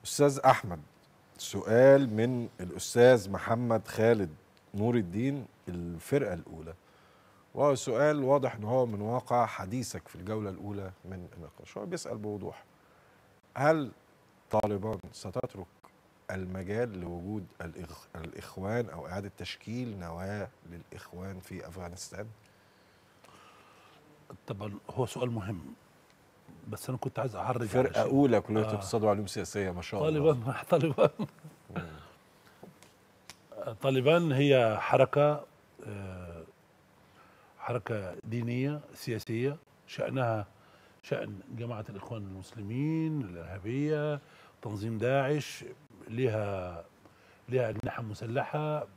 استاذ احمد سؤال من الاستاذ محمد خالد نور الدين الفرقه الاولى وهو سؤال واضح ان هو من واقع حديثك في الجوله الاولى من النقاش هو بيسال بوضوح هل طالبان ستترك المجال لوجود الإخ... الاخوان او اعاده تشكيل نواه للاخوان في افغانستان طبعا هو سؤال مهم بس انا كنت عايز اعرج على فرقه شيء. اولى كليه آه. اقتصاد وعلوم سياسيه ما شاء الله طالبان طالبان طالبان هي حركة آه، حركة دينية سياسية شأنها شأن جماعة الإخوان المسلمين الإرهابية تنظيم داعش لها لها أجنحة مسلحة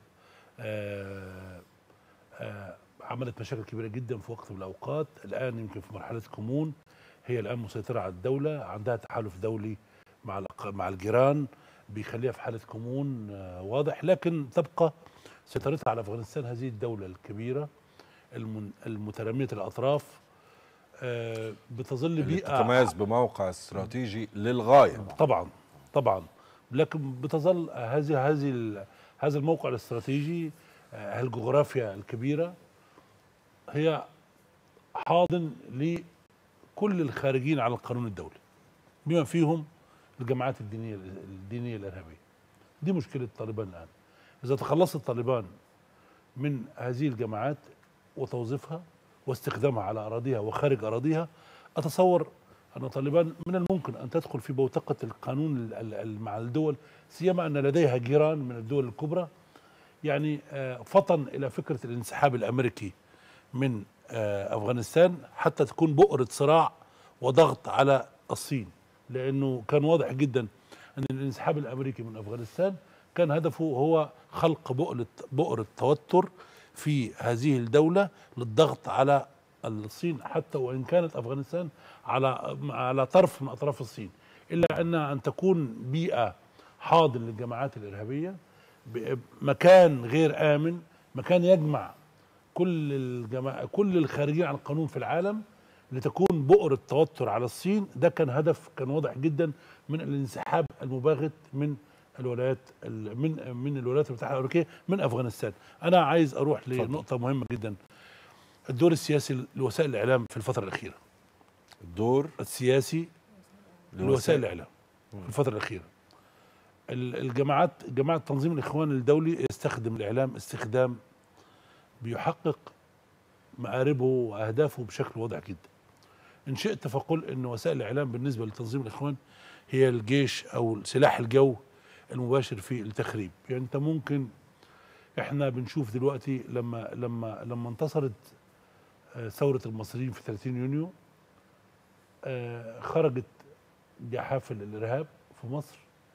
آه، آه، عملت مشاكل كبيرة جدا في وقت من الأوقات الآن يمكن في مرحلة كمون هي الآن مسيطرة على الدولة عندها تحالف دولي مع الأق- مع الجيران بيخليها في حالة كمون آه، واضح لكن تبقى سيطرتها على أفغانستان هذه الدولة الكبيرة المن- المترامية الأطراف آه، بتظل اللي بيئة تتميز بموقع استراتيجي للغايه طبعا طبعا لكن بتظل هذه هذه ال- هذا الموقع الاستراتيجي آه، الجغرافيا الكبيره هي حاضن لكل الخارجين على القانون الدولي بما فيهم الجماعات الدينيه الدينيه الارهابيه دي مشكله طالبان الان اذا تخلصت طالبان من هذه الجماعات وتوظيفها واستخدامها على اراضيها وخارج اراضيها اتصور ان طالبان من الممكن ان تدخل في بوتقه القانون ال- ال- ال- مع الدول سيما ان لديها جيران من الدول الكبرى يعني آه، فطن الى فكره الانسحاب الامريكي من آه، افغانستان حتى تكون بؤره صراع وضغط على الصين لانه كان واضح جدا ان الانسحاب الامريكي من افغانستان كان هدفه هو خلق بؤره بؤره توتر في هذه الدوله للضغط على الصين حتى وان كانت افغانستان على على طرف من اطراف الصين الا ان ان تكون بيئه حاضن للجماعات الارهابيه ب- مكان غير امن مكان يجمع كل الجماعة كل الخارجين عن القانون في العالم لتكون بؤرة توتر على الصين ده كان هدف كان واضح جدا من الانسحاب المباغت من الولايات ال- من من الولايات المتحده الامريكيه من افغانستان انا عايز اروح لنقطه مهمه جدا الدور السياسي لوسائل الاعلام في الفتره الاخيره الدور السياسي لوسائل الاعلام في الفتره الاخيره ال- الجماعات جماعه تنظيم الاخوان الدولي يستخدم الاعلام استخدام بيحقق مآربه واهدافه بشكل واضح جدا ان شئت فقل ان وسائل الاعلام بالنسبه لتنظيم الاخوان هي الجيش او سلاح الجو المباشر في التخريب يعني انت ممكن احنا بنشوف دلوقتي لما لما لما انتصرت آه، ثوره المصريين في 30 يونيو آه، خرجت جحافل الارهاب في مصر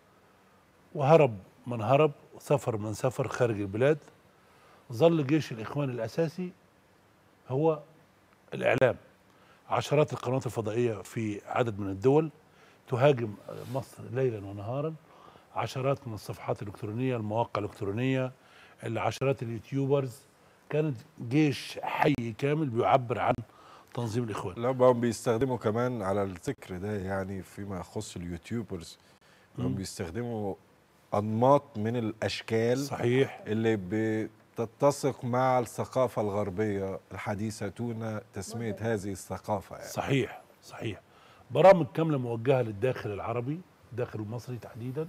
وهرب من هرب وسافر من سافر خارج البلاد ظل جيش الاخوان الاساسي هو الاعلام عشرات القنوات الفضائيه في عدد من الدول تهاجم مصر ليلا ونهارا عشرات من الصفحات الالكترونيه المواقع الالكترونيه العشرات اليوتيوبرز كانت جيش حي كامل بيعبر عن تنظيم الاخوان لا بقوا بيستخدموا كمان على الذكر ده يعني فيما يخص اليوتيوبرز بقوا مم. بيستخدموا انماط من الاشكال صحيح اللي بتتسق مع الثقافه الغربيه الحديثه دون تسميه هذه الثقافه يعني. صحيح صحيح برامج كامله موجهه للداخل العربي الداخل المصري تحديدا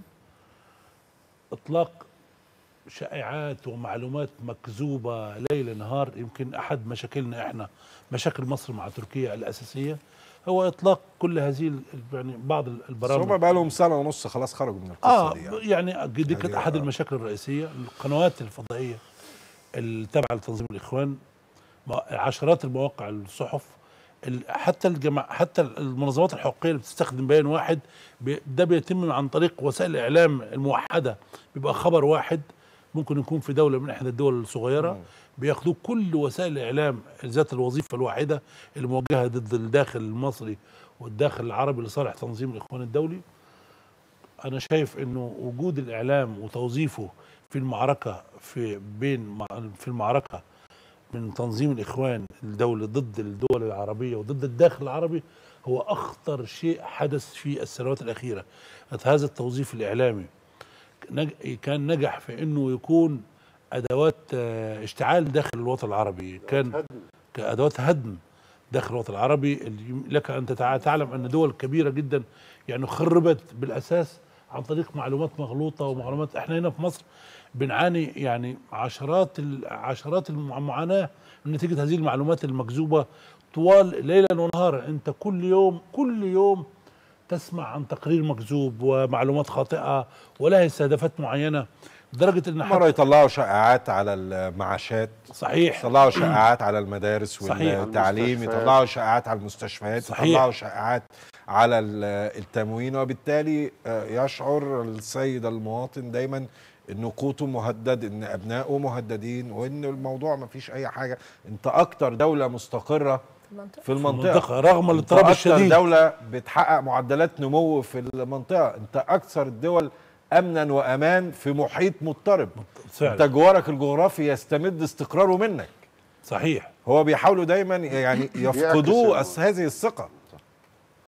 اطلاق شائعات ومعلومات مكذوبه ليل نهار يمكن احد مشاكلنا احنا مشاكل مصر مع تركيا الاساسيه هو اطلاق كل هذه ال- يعني بعض بس هم البرامج بقى لهم سنه ونص خلاص خرجوا من القصه اه دي يعني. يعني دي كانت يعني احد آه. المشاكل الرئيسيه القنوات الفضائيه التابعه لتنظيم الاخوان ما- عشرات المواقع الصحف ال- حتى الجماعة حتى المنظمات الحقوقيه اللي بتستخدم بيان واحد بي- ده بيتم عن طريق وسائل الاعلام الموحده بيبقى خبر واحد ممكن يكون في دوله من احدى الدول الصغيره مم. بياخدوه كل وسائل الاعلام ذات الوظيفه الواحده الموجهه ضد الداخل المصري والداخل العربي لصالح تنظيم الاخوان الدولي انا شايف انه وجود الاعلام وتوظيفه في المعركه في بين مع- في المعركه من تنظيم الاخوان الدولي ضد الدول العربيه وضد الداخل العربي هو اخطر شيء حدث في السنوات الاخيره هذا التوظيف الاعلامي نج- كان نجح في انه يكون ادوات آه، اشتعال داخل الوطن العربي كان كادوات هدم داخل الوطن العربي اللي لك ان تتع- تعلم ان دول كبيره جدا يعني خربت بالاساس عن طريق معلومات مغلوطه ومعلومات احنا هنا في مصر بنعاني يعني عشرات ال- عشرات المعاناه من نتيجه هذه المعلومات المكذوبه طوال ليلا ونهارا انت كل يوم كل يوم تسمع عن تقرير مكذوب ومعلومات خاطئه ولها استهدافات معينه لدرجه ان مرة حتى يطلعوا شائعات على المعاشات صحيح يطلعوا شائعات على المدارس صحيح. والتعليم المستشفيات. يطلعوا شائعات على المستشفيات صحيح. يطلعوا شائعات على ال- التموين وبالتالي آه، يشعر السيد المواطن دايما ان قوته مهدد ان ابنائه مهددين وان الموضوع ما فيش اي حاجه انت اكتر دوله مستقره المنطقة في المنطقه المنطقه رغم انت الاضطراب اكتر الشديد دوله بتحقق معدلات نمو في المنطقه انت اكثر الدول امنا وامان في محيط مضطرب انت فعلا جوارك الجغرافي يستمد استقراره منك صحيح هو بيحاولوا دايما يعني يفقدوا يعكس أس- هذه الثقه